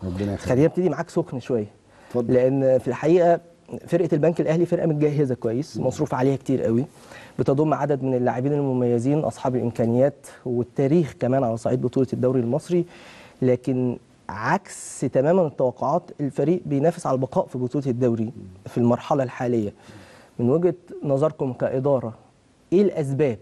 ربنا يخليك خلينا ابتدي معاك سخن شويه اتفضل. لان في الحقيقه فرقه البنك الاهلي فرقه متجهزه كويس مصروف عليها كتير قوي بتضم عدد من اللاعبين المميزين اصحاب الامكانيات والتاريخ كمان على صعيد بطوله الدوري المصري لكن عكس تماما التوقعات الفريق بينافس على البقاء في بطوله الدوري في المرحله الحاليه من وجهه نظركم كاداره ايه الاسباب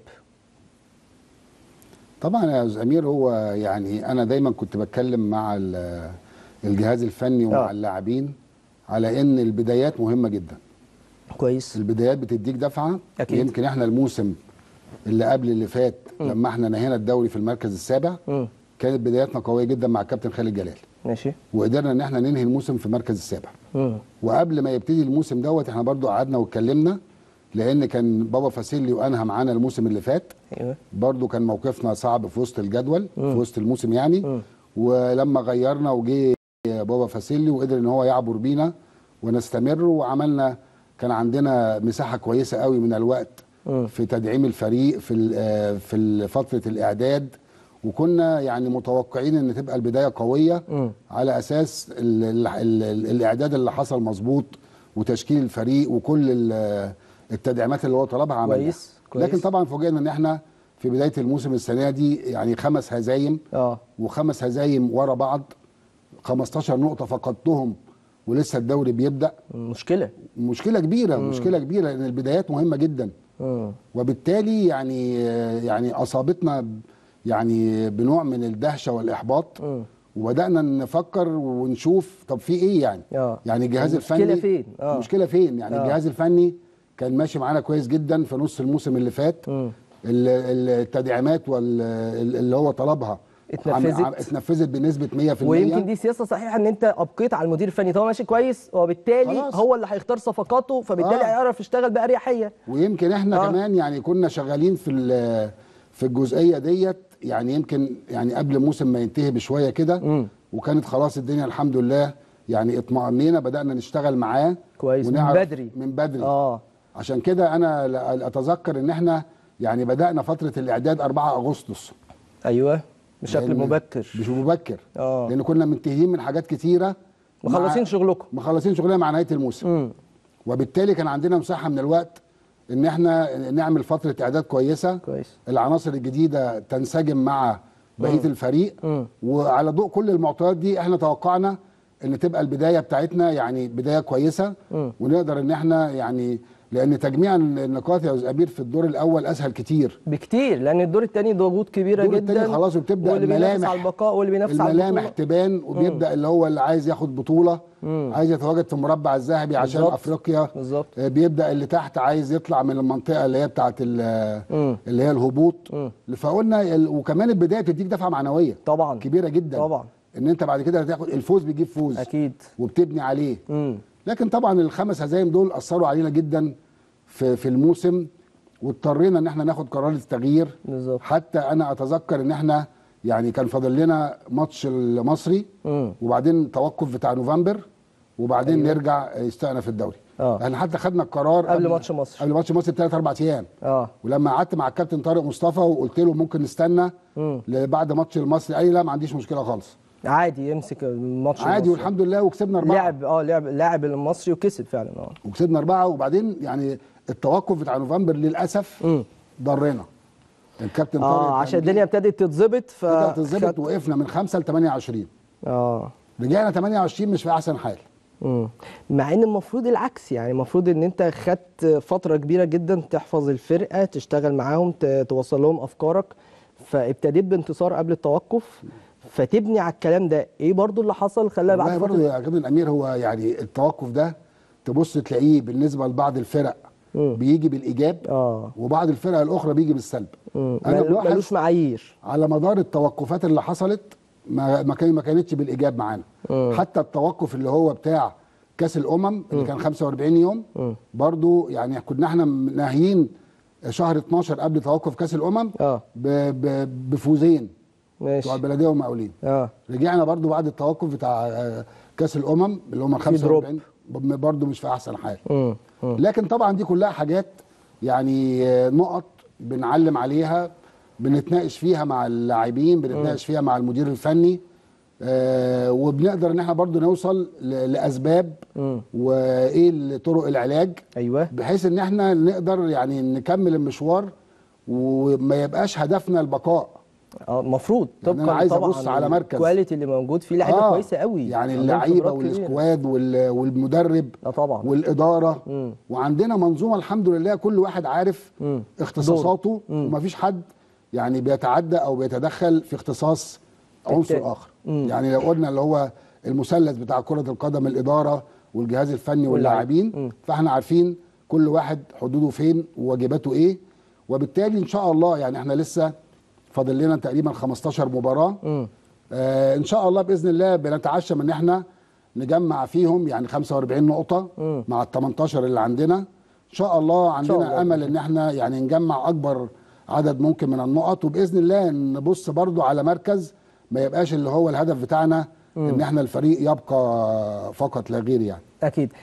طبعا يا استاذ امير هو يعني انا دايما كنت بتكلم مع ال- الجهاز الفني ومع آه. اللاعبين على ان البدايات مهمه جدا كويس البدايات بتديك دفعه أكيد. يمكن احنا الموسم اللي قبل اللي فات لما احنا نهينا الدوري في المركز السابع امم كانت بداياتنا قويه جدا مع الكابتن خالد جلال ماشي وقدرنا ان احنا ننهي الموسم في المركز السابع امم وقبل ما يبتدي الموسم دوت احنا برضو قعدنا واتكلمنا لان كان بابا فاسيلي وانهى معانا الموسم اللي فات ايوه برضو كان موقفنا صعب في وسط الجدول مم. في وسط الموسم يعني مم. ولما غيرنا وجه بابا فاسيلي وقدر ان هو يعبر بينا ونستمر وعملنا كان عندنا مساحه كويسه قوي من الوقت مم. في تدعيم الفريق في ال- آه، في فتره الاعداد وكنا يعني متوقعين ان تبقى البدايه قويه مم. على اساس ال ال ال ال الاعداد اللي حصل مظبوط وتشكيل الفريق وكل ال- التدعيمات اللي هو طلبها عملناها كويس، كويس. لكن طبعا فوجئنا ان احنا في بدايه الموسم السنه دي يعني خمس هزايم اه وخمس هزايم ورا بعض 15 نقطه فقدتهم ولسه الدوري بيبدا مشكله مشكله كبيره مشكله كبيره لان البدايات مهمه جدا امم وبالتالي يعني يعني اصابتنا ب- يعني بنوع من الدهشه والاحباط مم. وبدانا نفكر ونشوف طب في ايه يعني اه يعني الجهاز المشكلة الفني فين؟ آه. المشكله فين يعني آه. الجهاز الفني كان ماشي معانا كويس جدا في نص الموسم اللي فات مم. ال- ال- التدعيمات واللي هو طلبها اتنفذت. عم- عم- اتنفذت بنسبه 100% ويمكن دي سياسه صحيحه ان انت ابقيت على المدير الفني طالما ماشي كويس وبالتالي خلاص. هو اللي هيختار صفقاته فبالتالي آه. هيعرف يشتغل باريحيه ويمكن احنا آه. آه. كمان يعني كنا شغالين في ال- في الجزئيه ديت يعني يمكن يعني قبل الموسم ما ينتهي بشويه كده مم. وكانت خلاص الدنيا الحمد لله يعني اطمأنينا بدأنا نشتغل معاه كويس، من ونعرف- بدري. من بدري اه عشان كده انا ل- اتذكر ان احنا يعني بدأنا فتره الاعداد 4 اغسطس ايوه بشكل لأن- مبكر مش مبكر اه لان كنا منتهيين من حاجات كتيره مع- مخلصين شغلكم مخلصين شغلنا مع نهايه الموسم امم وبالتالي كان عندنا مساحه من الوقت ان احنا نعمل فتره اعداد كويسه كويس العناصر الجديده تنسجم مع بقيه مم. الفريق مم. وعلى ضوء كل المعطيات دي احنا توقعنا ان تبقى البدايه بتاعتنا يعني بدايه كويسه مم. ونقدر ان احنا يعني لان تجميع النقاط يا استاذ امير في الدور الاول اسهل كتير بكتير لان الدور الثاني ضغوط كبيره الدور جدا التاني خلاص وبتبدا واللي بينافس الملامح على البقاء واللي بينافس على الملامح البطوله تبان وبيبدا اللي هو اللي عايز ياخد بطوله مم. عايز يتواجد في المربع الذهبي عشان بالظبط. افريقيا بالظبط آه، بيبدا اللي تحت عايز يطلع من المنطقه اللي هي بتاعه ال- مم. اللي هي الهبوط مم. فقلنا ال- وكمان البدايه بتديك دفعه معنويه طبعا كبيره جدا طبعا ان انت بعد كده هتاخد الفوز بيجيب فوز اكيد وبتبني عليه امم لكن طبعا الخمس هزايم دول اثروا علينا جدا في في الموسم واضطرينا ان احنا ناخد قرار التغيير بالظبط حتى انا اتذكر ان احنا يعني كان فاضل لنا ماتش المصري امم وبعدين توقف بتاع نوفمبر وبعدين أيوة. أيوة. نرجع يستأنف الدوري اه احنا حتى خدنا القرار قبل ماتش مصر قبل ماتش مصر بثلاث اربع ايام اه ولما قعدت مع الكابتن طارق مصطفى وقلت له ممكن نستنى امم بعد ماتش المصري قال لي لا ما عنديش مشكله خالص عادي يمسك الماتش عادي المصري. والحمد لله وكسبنا اربعه لعب اه لعب لاعب المصري وكسب فعلا اه وكسبنا اربعه وبعدين يعني التوقف بتاع نوفمبر للاسف امم ضرنا الكابتن طارق اه كان عشان جه- الدنيا ابتدت تتظبط ف بدأت تظبط خد- وقفنا من 5 ل 28 اه رجعنا 28 مش في احسن حال مم. مع ان المفروض العكس يعني المفروض ان انت خدت فتره كبيره جدا تحفظ الفرقه تشتغل معاهم ت- توصل لهم افكارك فابتديت بانتصار قبل التوقف فتبني على الكلام ده ايه برضو اللي حصل خلاها والله بعد برضه فتره يا كابتن الامير هو يعني التوقف ده تبص تلاقيه بالنسبه لبعض الفرق مم. بيجي بالايجاب اه وبعض الفرق الاخرى بيجي بالسلب مم. أنا مل- بلاحظ- ملوش معايير على مدار التوقفات اللي حصلت ما ما كان- ما كانتش بالايجاب معانا مم. حتى التوقف اللي هو بتاع كاس الامم اللي كان 45 يوم مم. برضو يعني كنا احنا ناهيين شهر 12 قبل توقف كاس الامم اه ب- ب- بفوزين ماشي بتوع البلديه والمقاولين اه رجعنا برضو بعد التوقف بتاع آه، كاس الامم اللي هم في 45 ب- برضو مش في احسن حال مم. مم. لكن طبعا دي كلها حاجات يعني آه، نقط بنعلم عليها بنتناقش فيها مع اللاعبين بنتناقش فيها مع المدير الفني آه وبنقدر ان احنا برضو نوصل ل- لاسباب وايه طرق العلاج ايوه بحيث ان احنا نقدر يعني نكمل المشوار وما يبقاش هدفنا البقاء اه المفروض يعني أنا طبعا عايز طبعا أبص على مركز. الكواليتي اللي موجود فيه لعيبه آه، كويسه قوي يعني عندهم اللعيبه خبرات كبيرة. والسكواد وال- والمدرب اه طبعا والاداره مم. وعندنا منظومه الحمد لله كل واحد عارف مم. اختصاصاته مم. ومفيش حد يعني بيتعدى او بيتدخل في اختصاص عنصر التاني. اخر مم. يعني لو قلنا اللي هو المثلث بتاع كره القدم الاداره والجهاز الفني واللاعبين مم. فاحنا عارفين كل واحد حدوده فين وواجباته ايه وبالتالي ان شاء الله يعني احنا لسه فاضل لنا تقريبا 15 مباراه مم. آه ان شاء الله باذن الله بنتعشم ان احنا نجمع فيهم يعني 45 نقطه مم. مع ال 18 اللي عندنا ان شاء الله عندنا الله. امل ان احنا يعني نجمع اكبر عدد ممكن من النقط وباذن الله نبص برضو على مركز ما يبقاش اللي هو الهدف بتاعنا ان احنا الفريق يبقى فقط لا غير يعني اكيد